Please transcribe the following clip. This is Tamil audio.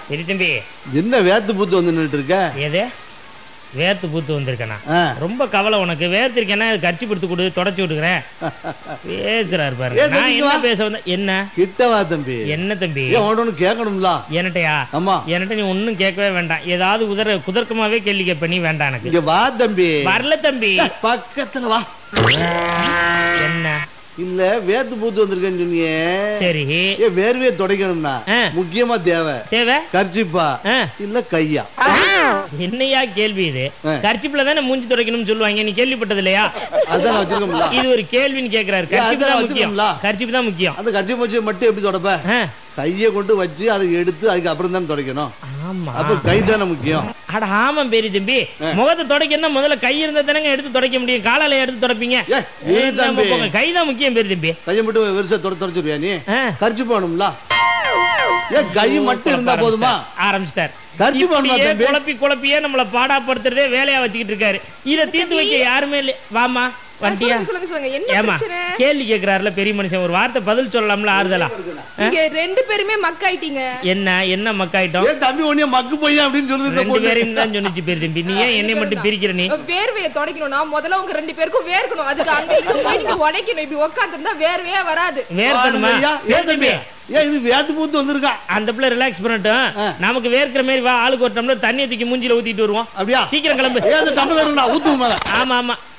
சரி தம்பி என்ன வேத்து பூத்து வந்து நின்னுட்டு இருக்க எது வேர்த்து பூத்து வந்திருக்கேனா ஆ. ரொம்ப கவலை உனக்கு வேர்த்திருக்கேன்னா கட்சி பிடித்து கொடு தொடச்சி விட்டுக்கிறேன் பேசுறாரு பாருங்க ஏன் நான் தம்பி என்ன வா. பேச வந்த என்ன கிட்ட வா தம்பி என்ன தம்பி ஏன் உடனே கேட்கணும்ல என்னட்டையா ஆமா என்கிட்ட நீ ஒன்றும் கேட்கவே வேண்டாம் ஏதாவது உதர குதர்க்கமாவே கேள்வி கேட்ப நீ வேண்டாம் எனக்கு இங்க வா தம்பி வரல தம்பி பக்கத்துல வா என்ன இல்ல வேத்து பூத்து வந்திருக்கேன்னு சொன்னியே சரி ஏ வேர்வையை துடைக்கணும்னா ஆ. முக்கியமா தேவை தேவை கர்ச்சிப்பா ஆ. இல்ல கையா என்னையா கேள்வி இது ஆ. கர்ச்சிப்புல தானே மூஞ்சி துடைக்கணும்னு சொல்லுவாங்க நீ கேள்விப்பட்டது இல்லையா அதான் வச்சிருக்கோம்ல இது ஒரு கேள்வின்னு கேக்குறாரு ஏன் கர்ச்சிப்பு அதான் தான் முக்கியம் வச்சிருக்கோம்ல? கர்ச்சிப்பு தான் முக்கியம் அந்த கர்ச்சி மச்சியை மட்டும் எப்படி தொடப்ப ஆ, கையை கொண்டு வச்சு அதை எடுத்து அதுக்கு அப்புறம் தான் துடைக்கணும் ஆமா அப்ப கை தானே முக்கியம் அட ஆமா பெரிய தம்பி முகத்தை துடைக்கணும்னா முதல்ல கை இருந்தா தானங்க எடுத்து துடைக்க முடியும் காலால எடுத்து துடைப்பீங்க ஏய், இரு தம்பி. கை தான் முக்கியம் பெரிய தம்பி கையை மட்டும் வெறுசா தொட தொடச்சிருவியா நீ ஆ. கர்ச்சி போகணும்ல ஏன் கை மட்டும் இருந்தா போதுமா ஆரம்பிச்சிட்டார் கர்ச்சி போடணுமா இப்படியே தம்பி குழப்பி குழப்பியே நம்மள பாடாப்படுத்துறதே வேலையா வச்சுக்கிட்டு இருக்காரு இத தீர்த்து வைக்க யாருமே இல்ல வாமா வண்டியா சொல்லுங்க சொல்லுங்க சொல்லுங்க என்ன ஏமா பிரச்சனை கேள்வி கேக்குறாருல பெரிய மனுஷன் ஒரு வார்த்தை பதில் சொல்லலாம்ல ஆறுதலா நீங்க ரெண்டு பேருமே மக்காயிட்டீங்க என்ன என்ன மக்காயிட்டோம் ஏன் தம்பி ஒன்னே மக்கு பையன் அப்படின்னு சொல்லுது இந்த ரெண்டு பொண்ணு. பேரையும் தான் சொன்னிச்சு பெரிய தம்பி நீ ஏன் என்னை மட்டும் பிரிக்கிற நீ வேர்வையை துடைக்கணும்னா முதல்ல உங்க ரெண்டு பேருக்கும் வேர்க்கணும் அதுக்கு அங்க இங்க போய் நீங்க உடைக்கணும் இப்படி உட்காந்துருந்தா வேர்வையே வராது வேர்க்கணுமா ஐயா, ஏ ஏன் தம்பி ஏன் இது வேத்து பூத்து வந்திருக்கான் அந்த பிள்ளை ரிலாக்ஸ் பண்ணட்டும் நமக்கு வேர்க்கிற மாதிரி வா ஆளுக்கு ஒரு டம்ளர் தண்ணியை தூக்கி மூஞ்சில ஊத்திட்டு வருவோம் அப்படியா சீக்கிரம் கிளம்பு ஏன் அந்த டம்ளர் வேணும்டா ஊத்துவோம் மேல ஆமா ஆமா